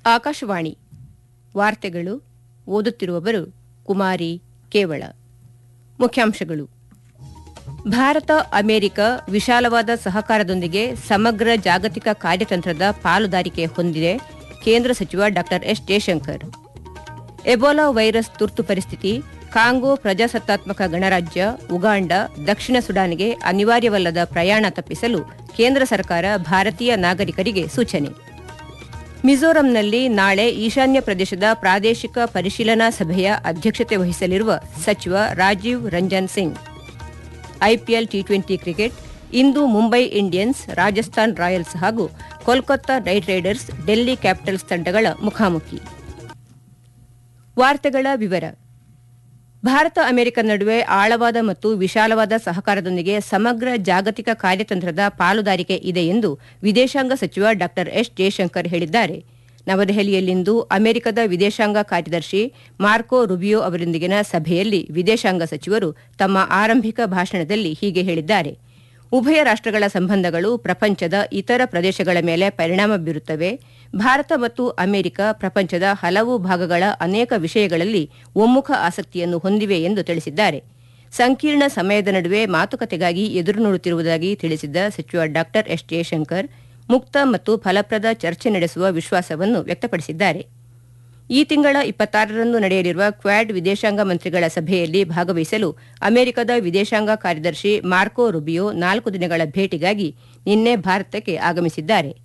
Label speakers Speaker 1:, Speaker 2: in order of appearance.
Speaker 1: ಆಕಾಶವಾಣಿ ವಾರ್ತೆಗಳು ಓದುತ್ತಿರುವವರು ಕುಮಾರಿ ಕೇವಳ ಮುಖ್ಯಾಂಶಗಳು ಭಾರತ ಅಮೆರಿಕ ವಿಶಾಲವಾದ ಸಹಕಾರದೊಂದಿಗೆ ಸಮಗ್ರ ಜಾಗತಿಕ ಕಾರ್ಯತಂತ್ರದ ಪಾಲುದಾರಿಕೆ ಹೊಂದಿದೆ ಕೇಂದ್ರ ಸಚಿವ ಡಾ ಎಸ್ ಜಯಶಂಕರ್ ಎಬೋಲಾ ವೈರಸ್ ತುರ್ತು ಪರಿಸ್ಥಿತಿ ಕಾಂಗೋ ಪ್ರಜಾಸತ್ತಾತ್ಮಕ ಗಣರಾಜ್ಯ ಉಗಾಂಡ ದಕ್ಷಿಣ ಸುಡಾನ್ಗೆ ಅನಿವಾರ್ಯವಲ್ಲದ ಪ್ರಯಾಣ ತಪ್ಪಿಸಲು ಕೇಂದ್ರ ಸರ್ಕಾರ ಭಾರತೀಯ ನಾಗರಿಕರಿಗೆ ಸೂಚನೆ ಮಿಜೋರಂನಲ್ಲಿ ನಾಳೆ ಈಶಾನ್ಯ ಪ್ರದೇಶದ ಪ್ರಾದೇಶಿಕ ಪರಿಶೀಲನಾ ಸಭೆಯ ಅಧ್ಯಕ್ಷತೆ ವಹಿಸಲಿರುವ ಸಚಿವ Rajiv Ranjan Singh IPL T twenty cricket ಇಂದು ಮುಂಬೈ ಇಂಡಿಯನ್ಸ್ ರಾಜಸ್ಥಾನ್ ರಾಯಲ್ಸ್ ಹಾಗೂ Kolkata Knight Riders Delhi Capitals ತಂಡಗಳ ಮುಖಾಮುಖಿ ವಾರ್ತೆಗಳ ವಿವರ ಭಾರತ ಅಮೆರಿಕ ನಡುವೆ ಆಳವಾದ ಮತ್ತು ವಿಶಾಲವಾದ ಸಹಕಾರದೊಂದಿಗೆ ಸಮಗ್ರ ಜಾಗತಿಕ ಕಾರ್ಯತಂತ್ರದ ಪಾಲುದಾರಿಕೆ ಇದೆ ಎಂದು ವಿದೇಶಾಂಗ ಸಚಿವ ಡಾ ಎಸ್ ಜಯಶಂಕರ್ ಹೇಳಿದ್ದಾರೆ ನವದೆಹಲಿಯಲ್ಲಿಂದು ಅಮೆರಿಕದ ವಿದೇಶಾಂಗ ಕಾರ್ಯದರ್ಶಿ ಮಾರ್ಕೋ ರುಬಿಯೋ ಅವರೊಂದಿಗಿನ ಸಭೆಯಲ್ಲಿ ವಿದೇಶಾಂಗ ಸಚಿವರು ತಮ್ಮ ಆರಂಭಿಕ ಭಾಷಣದಲ್ಲಿ ಹೀಗೆ ಹೇಳಿದ್ದಾರೆ ಉಭಯ ರಾಷ್ಟಗಳ ಸಂಬಂಧಗಳು ಪ್ರಪಂಚದ ಇತರ ಪ್ರದೇಶಗಳ ಮೇಲೆ ಪರಿಣಾಮ ಬೀರುತ್ತವೆ ಭಾರತ ಮತ್ತು ಅಮೆರಿಕ ಪ್ರಪಂಚದ ಹಲವು ಭಾಗಗಳ ಅನೇಕ ವಿಷಯಗಳಲ್ಲಿ ಒಮ್ಮುಖ ಆಸಕ್ತಿಯನ್ನು ಹೊಂದಿವೆ ಎಂದು ತಿಳಿಸಿದ್ದಾರೆ ಸಂಕೀರ್ಣ ಸಮಯದ ನಡುವೆ ಮಾತುಕತೆಗಾಗಿ ಎದುರು ನೋಡುತ್ತಿರುವುದಾಗಿ ತಿಳಿಸಿದ್ದ ಸಚಿವ ಡಾ ಎಸ್ ಜಯಶಂಕರ್ ಮುಕ್ತ ಮತ್ತು ಫಲಪ್ರದ ಚರ್ಚೆ ನಡೆಸುವ ವಿಶ್ವಾಸವನ್ನು ವ್ಯಕ್ತಪಡಿಸಿದ್ದಾರೆ ಈ ತಿಂಗಳ ಇಪ್ಪತ್ತಾರರಂದು ನಡೆಯಲಿರುವ ಕ್ವಾಡ್ ವಿದೇಶಾಂಗ ಮಂತ್ರಿಗಳ ಸಭೆಯಲ್ಲಿ ಭಾಗವಹಿಸಲು ಅಮೆರಿಕದ ವಿದೇಶಾಂಗ ಕಾರ್ಯದರ್ಶಿ ಮಾರ್ಕೋ ರುಬಿಯೋ ನಾಲ್ಕು ದಿನಗಳ ಭೇಟಿಗಾಗಿ ನಿನ್ನೆ ಭಾರತಕ್ಕೆ ಆಗಮಿಸಿದ್ದಾರೆ